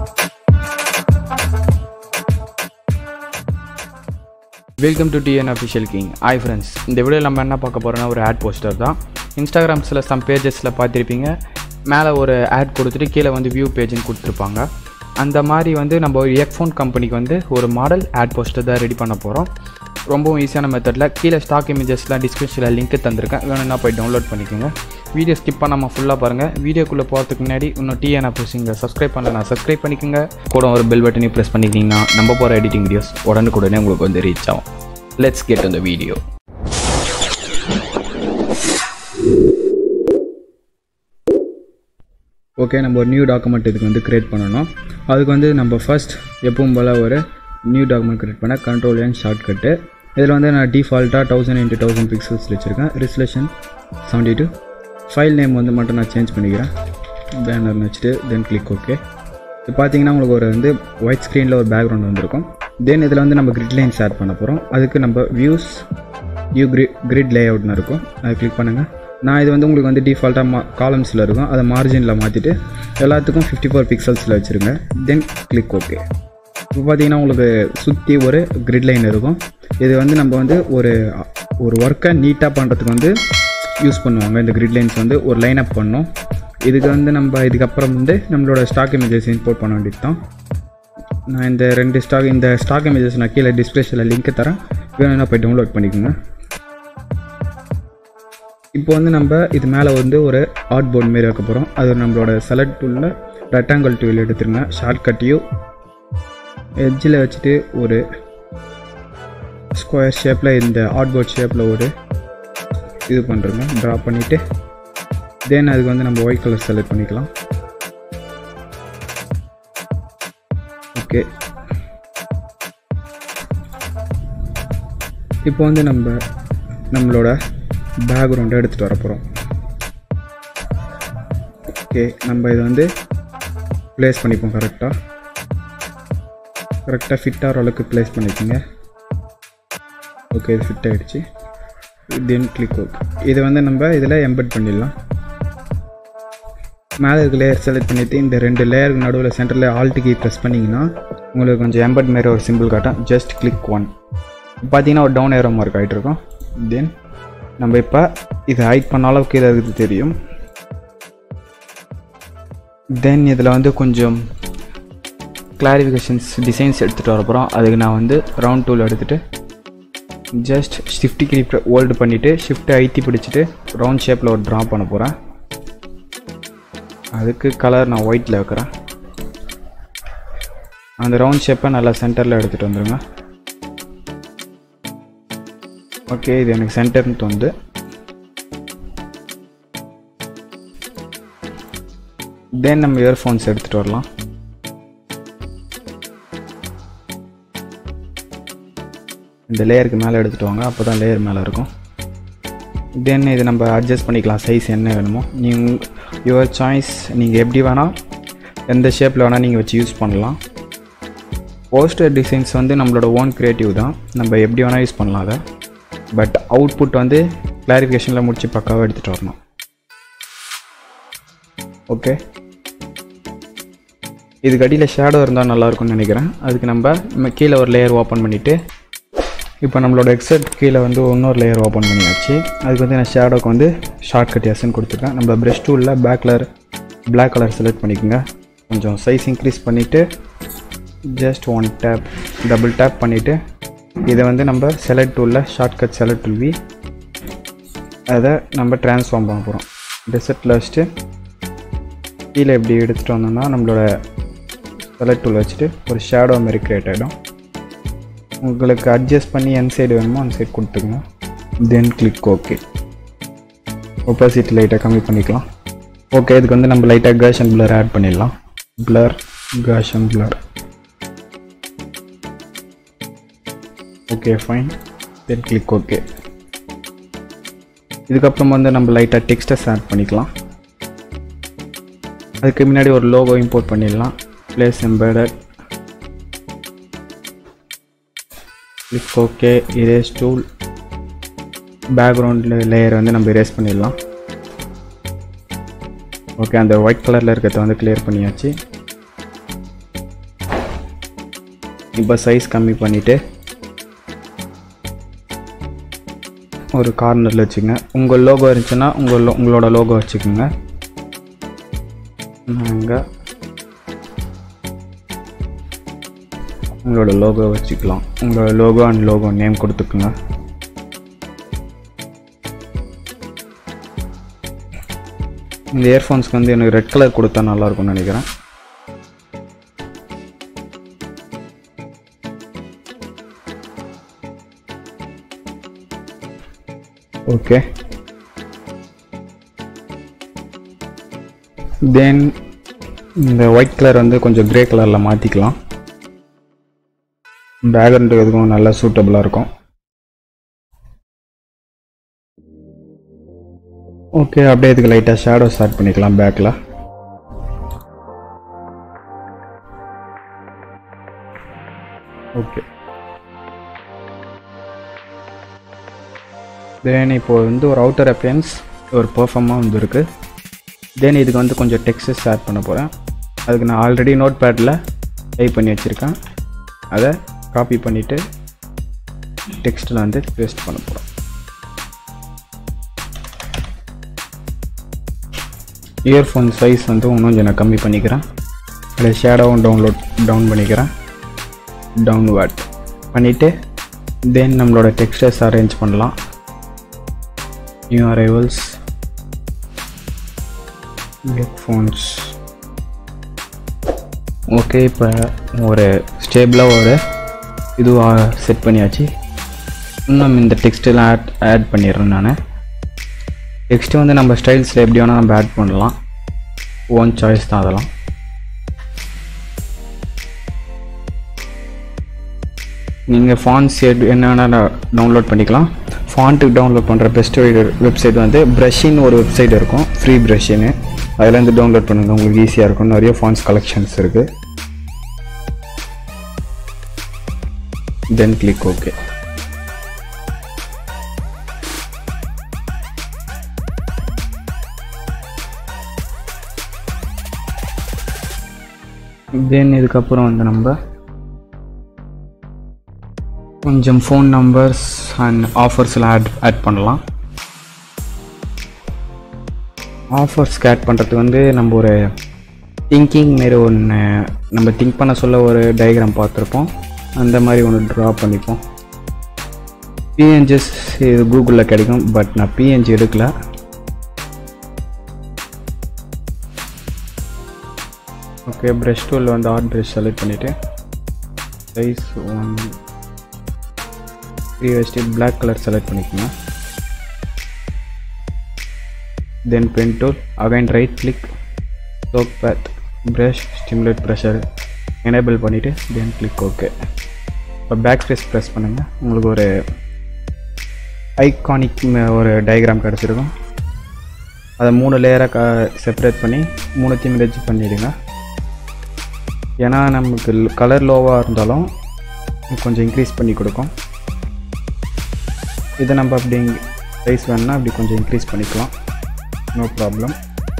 welcome to TN official king hi friends இந்த video நம்ம என்ன பார்க்க போகிறோம்னா ஒரு ஆட் போஸ்டர் தான் இன்ஸ்டாகிராம்ஸில் சம் பேஜஸில் பார்த்துருப்பீங்க மேலே ஒரு ஆட் கொடுத்துட்டு கீழே வந்து வியூ பேஜ்னு கொடுத்துருப்பாங்க அந்த மாதிரி வந்து நம்ம ஒரு எக்ஃபோன் கம்பெனிக்கு வந்து ஒரு மாடல் ஆட் போஸ்டர் தான் ரெடி பண்ண போகிறோம் ரொம்பவும் ஈஸியான மெத்தடில் கீழே ஸ்டாக் இமேஜஸ்லாம் டிஸ்கிரிப்ஷனில் லிங்க் தந்திருக்கேன் வேணும்னா போய் டவுன்லோட் பண்ணிக்கோங்க வீடியோ ஸ்கிப் பண்ணாமல் ஃபுல்லாக பாருங்கள் வீடியோக்குள்ளே போகிறதுக்கு முன்னாடி இன்னும் டிஎன் அப்ரோசிங்க சப்ஸ்கிரைப் பண்ணலாம் சப்ஸ்கிரைப் பண்ணிக்கோங்க கூட ஒரு பெல் பட்டனையும் ப்ரெஸ் பண்ணிக்கிங்கன்னா நம்ம போகிற எடிட்டிங் வீடியோஸ் உடனுக்குடனே உங்களுக்கு வந்து ரீச் ஆகும் லெட்ஸ் கெட் அந்த வீடியோ ஓகே நம்ம ஒரு நியூ டாக்குமெண்ட் இதுக்கு வந்து க்ரியேட் பண்ணணும் அதுக்கு வந்து நம்ம ஃபர்ஸ்ட் எப்பவும் போல் ஒரு நியூ டாக்குமெண்ட் க்ரியேட் பண்ண கண்ட்ரோல் அண்ட் ஷார்ட்கட்டு இதில் வந்து நான் டிஃபால்ட்டாக தௌசண்ட் இன்ட்டு தௌசண்ட் பிக்சல்ஸ் வச்சுருக்கேன் resolution seventy two file name வந்து மட்டும் நான் சேஞ்ச் பண்ணிக்கிறேன் பேனர் வச்சுட்டு தென் கிளிக் ஓகே இப்போ பார்த்தீங்கன்னா உங்களுக்கு ஒரு வந்து ஒயிட் ஸ்க்ரீனில் ஒரு பேக்ரவுண்ட் வந்திருக்கும் தென் இதில் வந்து நம்ம கிரிட் லைன்ஸ் ஆட் பண்ண போகிறோம் அதுக்கு நம்ம வியூஸ் வியூ கிரி கிரிட் லே அவுட்னு இருக்கும் அதை கிளிக் பண்ணுங்கள் நான் இது வந்து உங்களுக்கு வந்து டிஃபால்ட்டாக மா காலம்ஸில் இருக்கும் அதை மார்ஜினில் மாற்றிட்டு எல்லாத்துக்கும் ஃபிஃப்டி ஃபோர் பிக்சல்ஸில் வச்சுருங்க தென் கிளிக் ஓகே இப்போ பார்த்தீங்கன்னா உங்களுக்கு சுற்றி ஒரு கிரிட் லைன் இருக்கும் இது வந்து நம்ம வந்து ஒரு ஒரு ஒர்க்கை நீட்டாக பண்ணுறதுக்கு வந்து யூஸ் பண்ணுவாங்க இந்த கிரிட் லைன்ஸ் வந்து ஒரு லைன் அப் பண்ணோம் இதுக்கு வந்து நம்ம இதுக்கப்புறம் வந்து நம்மளோட ஸ்டாக் இமேஜஸ் இம்போர்ட் பண்ண வேண்டியது தான் நான் இந்த ரெண்டு ஸ்டாக் இந்த ஸ்டாக் இமேஜஸ் நான் கீழே டிஸ்கிரிப்ஷனில் லிங்க் தரேன் வேணும்னா போய் டவுன்லோட் பண்ணிக்கோங்க இப்போ வந்து நம்ம இது மேலே வந்து ஒரு ஆர்ட் போர்ட் மாரி வைக்க போகிறோம் அது நம்மளோட செலக்ட் டூலில் ரெக்டாங்கிள் டூல் எடுத்துருங்க ஷார்ட்கட்டையும் எட்ஜில் வச்சுட்டு ஒரு ஸ்கொயர் ஷேப்பில் இந்த ஆர்ட் போர்ட் ஷேப்பில் ஒரு இது பண்ணுறோங்க ட்ரா பண்ணிவிட்டு தென் அதுக்கு வந்து நம்ம ஒயிட் கலர் செலக்ட் பண்ணிக்கலாம் ஓகே இப்போ வந்து நம்ம நம்மளோட பேக்ரவுண்டை எடுத்துகிட்டு வர போகிறோம் ஓகே நம்ம இதை வந்து ப்ளேஸ் பண்ணிப்போம் கரெக்டாக கரெக்டாக ஃபிட் ஆகிற அளவுக்கு ப்ளேஸ் பண்ணிக்கோங்க ஓகே இது ஃபிட் ஆகிடுச்சு தென் கிளிக் ஓகே இதை வந்து நம்ம இதில் எம்பெட் பண்ணிடலாம் மேலே இருக்க லேயர் செலக்ட் பண்ணிவிட்டு இந்த ரெண்டு லேயருக்கு நடுவில் சென்டரில் ஆல்ட் கீ ப்ரெஸ் பண்ணிங்கன்னா உங்களுக்கு கொஞ்சம் எம்பெட் மாரி ஒரு சிம்பிள் காட்டும் ஜஸ்ட் கிளிக் ஒன் பார்த்தீங்கன்னா ஒரு டவுன் ஏரோ மார்க் ஆகிட்டு இருக்கும் தென் நம்ம இப்போ இதை ஹைட் பண்ண அளவுக்கு இதை இருக்குது தெரியும் தென் இதில் வந்து கொஞ்சம் கிளாரிஃபிகேஷன்ஸ் டிசைன்ஸ் எடுத்துகிட்டு வர போகிறோம் அதுக்கு நான் வந்து ரவுண்ட் டூல் எடுத்துகிட்டு ஜஸ்ட் ஷிஃப்டி கிளிப் ஹோல்டு பண்ணிவிட்டு ஷிஃப்ட்டை ஐத்தி பிடிச்சிட்டு ரவுண்ட் ஷேப்பில் ஒரு ட்ரா பண்ண போகிறேன் அதுக்கு கலர் நான் ஒயிட்டில் வைக்கிறேன் அந்த ரவுண்ட் ஷேப்பை நல்லா சென்டரில் எடுத்துகிட்டு வந்துடுங்க ஓகே இது எனக்கு சென்டர்னு தோணுது தென் நம்ம இயர்ஃபோன்ஸ் எடுத்துகிட்டு வரலாம் இந்த லேயருக்கு மேலே எடுத்துகிட்டு வாங்க அப்போ தான் லேயர் மேலே இருக்கும் தென் இது நம்ம அட்ஜஸ்ட் பண்ணிக்கலாம் சைஸ் என்ன வேணுமோ நீங்கள் யுவர் சாய்ஸ் நீங்கள் எப்படி வேணால் எந்த ஷேப்பில் வேணால் நீங்கள் வச்சு யூஸ் பண்ணலாம் போஸ்டர் டிசைன்ஸ் வந்து நம்மளோட ஓன் க்ரியேட்டிவ் தான் நம்ம எப்படி வேணால் யூஸ் பண்ணலாம் அதை பட் அவுட்புட் வந்து கிளாரிஃபிகேஷனில் முடிச்சு பக்காவாக எடுத்துகிட்டு வரணும் ஓகே இதுக்கு அடியில் ஷேடோ இருந்தால் நல்லாயிருக்கும்னு நினைக்கிறேன் அதுக்கு நம்ம கீழே ஒரு லேயர் ஓப்பன் பண்ணிவிட்டு இப்போ நம்மளோட எக்ஸட் கீழே வந்து இன்னொரு லேயர் ஓப்பன் பண்ணியாச்சு அதுக்கு வந்து நான் ஷேடோக்கு வந்து ஷார்ட் கட் எஸ்ன்னு கொடுத்துருக்கேன் நம்ம ப்ரெஷ் டூலில் back colour black colour select பண்ணிக்கோங்க கொஞ்சம் சைஸ் இன்க்ரீஸ் பண்ணிவிட்டு just one tap double tap பண்ணிவிட்டு இதை வந்து நம்ம செலக்ட் டூலில் ஷார்ட்கட் செலக்ட் டூல் வி அதை நம்ம ட்ரான்ஸ்ஃபார்ம் பண்ண போகிறோம் டெசர்ட்டில் வச்சுட்டு கீழே எப்படி எடுத்துகிட்டு வந்தோம்னா நம்மளோட செலக்ட் டூல் வச்சுட்டு ஒரு ஷேடோ மாதிரி க்ரியேட் ஆகிடும் உங்களுக்கு அட்ஜஸ்ட் பண்ணி என் சைடு வேணுமோ அந்த சைடு கொடுத்துக்கங்க தென் கிளிக் ஓகே ஒப்பாசிட்டி லைட்டாக கம்மி பண்ணிக்கலாம் ஓகே இதுக்கு வந்து நம்ம லைட்டாக கேஷன் பிளர் ஆட் பண்ணிடலாம் blur gaussian blur okay fine then click okay இதுக்கப்புறம் வந்து நம்ம லைட்டாக டெக்ஸ்டர்ஸ் ஆட் பண்ணிக்கலாம் அதுக்கு முன்னாடி ஒரு லோகோ இம்போர்ட் பண்ணிடலாம் place embedded click okay erase tool background layer வந்து நம்ம இரேஸ் பண்ணிடலாம் ஓகே அந்த ஒயிட் கலரில் இருக்கிறத வந்து கிளியர் பண்ணியாச்சு இப்போ சைஸ் கம்மி பண்ணிவிட்டு ஒரு கார்னரில் வச்சுங்க உங்கள் லோகோ இருந்துச்சுன்னா உங்கள் lo- உங்களோட லோகோ வச்சுக்கோங்க நாங்கள் உங்களோட லோகோ வச்சுக்கலாம் உங்களோட லோகோ அண்ட் லோகோ நேம் கொடுத்துக்குங்க இந்த இயர்ஃபோன்ஸ்க்கு வந்து எனக்கு ரெட் கலர் கொடுத்தா நல்லா இருக்கும்னு நினைக்கிறேன் ஓகே தென் இந்த ஒயிட் கலர் வந்து கொஞ்சம் கிரே கலரில் மாற்றிக்கலாம் பேக்ரவுண்டு எதுக்கும் நல்லா சூட்டபுளாக இருக்கும் ஓகே அப்படியே இதுக்கு லைட்டாக ஷேடோ ஸ்டார்ட் பண்ணிக்கலாம் பேக்கில் ஓகே தென் இப்போ வந்து ஒரு அவுட்டர் அப்பியன்ஸ் ஒரு பர்ஃபார்மாக வந்துருக்கு தென் இதுக்கு வந்து கொஞ்சம் டெக்ஸ்டஸ் ஆட் பண்ண போகிறேன் அதுக்கு நான் ஆல்ரெடி நோட் பேடில் டைப் பண்ணி வச்சுருக்கேன் அதை காப்பி பண்ணிவிட்டு டெக்ஸ்ட்டில் வந்து பேஸ்ட் பண்ண போகிறேன் இயர்ஃபோன் சைஸ் வந்து இன்னும் கொஞ்சம் நான் கம்மி பண்ணிக்கிறேன் அதில் ஷேடோவும் டவுன்லோட் டவுன் பண்ணிக்கிறேன் டவுன்வர்ட் பண்ணிவிட்டு தென் நம்மளோட டெக்ஸ்டர்ஸ் அரேஞ்ச் பண்ணலாம் நியூ அரைவல்ஸ் ஹெட்ஃபோன்ஸ் ஓகே இப்போ ஒரு ஸ்டேபிளாக ஒரு இதுவாக செட் பண்ணியாச்சு இன்னும் இந்த டெக்ஸ்ட்டெல்லாம் ஆட் ஆட் பண்ணிடுறேன் நான் நெக்ஸ்ட்டு வந்து நம்ம ஸ்டைல்ஸில் எப்படி வேணால் நம்ம ஆட் பண்ணலாம் ஓன் சாய்ஸ் தான் அதெல்லாம் நீங்கள் ஃபான்ஸ் என்ன வேணால் டவுன்லோட் பண்ணிக்கலாம் ஃபாண்ட்டுக்கு டவுன்லோட் பண்ணுற பெஸ்ட் வெப்சைட் வந்து ப்ரஷின்னு ஒரு வெப்சைட் இருக்கும் ஃப்ரீ ப்ரஷின்னு அதுலேருந்து டவுன்லோட் பண்ணுங்கள் உங்களுக்கு ஈஸியாக இருக்கும் நிறைய ஃபான்ஸ் கலெக்ஷன்ஸ் இருக்குது தென் கிளிக் ஓகே தென் இதுக்கப்புறம் வந்து நம்ம கொஞ்சம் ஃபோன் நம்பர்ஸ் அண்ட் ஆஃபர்ஸ்லாம் ஆட் ஆட் பண்ணலாம் ஆஃபர்ஸ்க்கு ஆட் பண்ணுறதுக்கு வந்து நம்ம ஒரு திங்கிங் மாரி ஒன்று நம்ம திங்க் பண்ண சொல்ல ஒரு டயக்ராம் பார்த்துருப்போம் அந்த மாதிரி ஒன்று ட்ரா பண்ணிப்போம் பிஎன்ஜிஸ் இது கூகுளில் கிடைக்கும் பட் நான் பிஎன்ஜி எடுக்கல ஓகே ப்ரஷ் டூலில் வந்து ஆர்ட் ப்ரஷ் செலக்ட் பண்ணிவிட்டு சைஸ் ஒன் த்ரீ வச்சுட்டு பிளாக் கலர் செலக்ட் பண்ணிக்கோங்க then pen tool again right click stroke path brush simulate pressure enable பண்ணிவிட்டு தென் கிளிக் ஓகே இப்போ பேக் ஸ்பேஸ் ப்ரெஸ் பண்ணுங்கள் உங்களுக்கு ஒரு ஐகானிக் ஒரு டயக்ராம் கிடச்சிருக்கும் அதை மூணு லேயராக க செப்பரேட் பண்ணி மூணுத்தையும் மெர்ஜ் பண்ணிவிடுங்க ஏன்னா நமக்கு கலர் லோவாக இருந்தாலும் கொஞ்சம் இன்க்ரீஸ் பண்ணி கொடுக்கும் இதை நம்ம அப்படி ப்ரைஸ் வேணுன்னா அப்படி கொஞ்சம் இன்க்ரீஸ் பண்ணிக்கலாம் no problem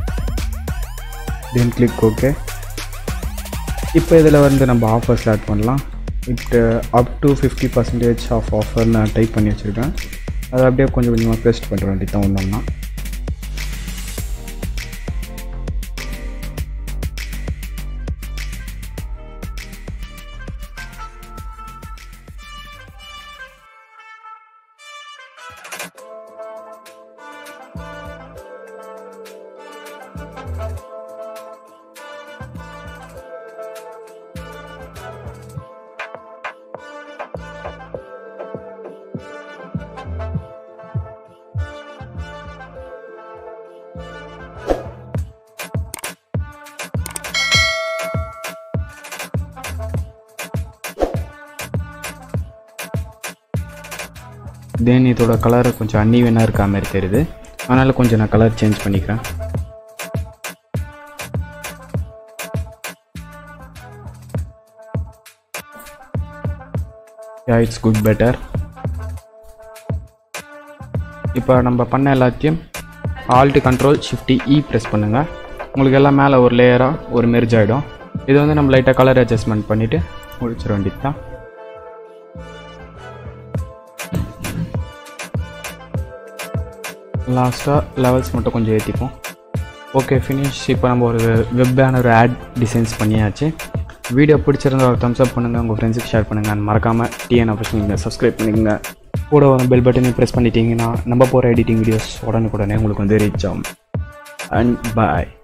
then click okay இப்போ இதில் வந்து நம்ம ஆஃபர்ஸ் ஆட் பண்ணலாம் இப்போ up to fifty percentage off offer நான் டைப் பண்ணி வச்சுருக்கேன் அதை அப்படியே கொஞ்சம் கொஞ்சமாக பேஸ்ட் பண்ணுற வேண்டியது தான் ஒன்று ஒன்றா தென் இதோட கலர் கொஞ்சம் அன்னிவனாக இருக்க மாதிரி தெரியுது அதனால் கொஞ்சம் நான் கலர் சேஞ்ச் பண்ணிக்கிறேன் யா இட்ஸ் குட் பெட்டர் இப்போ நம்ம பண்ண எல்லாத்தையும் alt control shift E press பண்ணுங்கள் உங்களுக்கு எல்லாம் மேலே ஒரு லேயராக ஒரு மெர்ஜ் ஆகிடும் இது வந்து நம்ம லைட்டாக கலர் அட்ஜஸ்ட்மெண்ட் பண்ணிவிட்டு முடிச்சிட வேண்டியது தான் லாஸ்ட்டாக லெவல்ஸ் மட்டும் கொஞ்சம் ஏற்றிப்போம் ஓகே ஃபினிஷ் இப்போ நம்ம ஒரு வெப் பேனர் ஆட் டிசைன்ஸ் பண்ணியாச்சு வீடியோ பிடிச்சிருந்தா ஒரு தம்ஸ் அப் பண்ணுங்கள் உங்கள் ஃப்ரெண்ட்ஸுக்கு ஷேர் பண்ணுங்கள் அண்ட் மறக்காமல் டிஎன் ஆஃபீஸ் சப்ஸ்கிரைப் பண்ணிக்கோங்க கூட ஒரு பெல் பட்டனையும் ப்ரெஸ் பண்ணிட்டீங்கன்னா நம்ம போகிற எடிட்டிங் வீடியோஸ் உடனுக்குடனே உங்களுக்கு வந்து ரீச் ஆகும் அண்ட் பாய்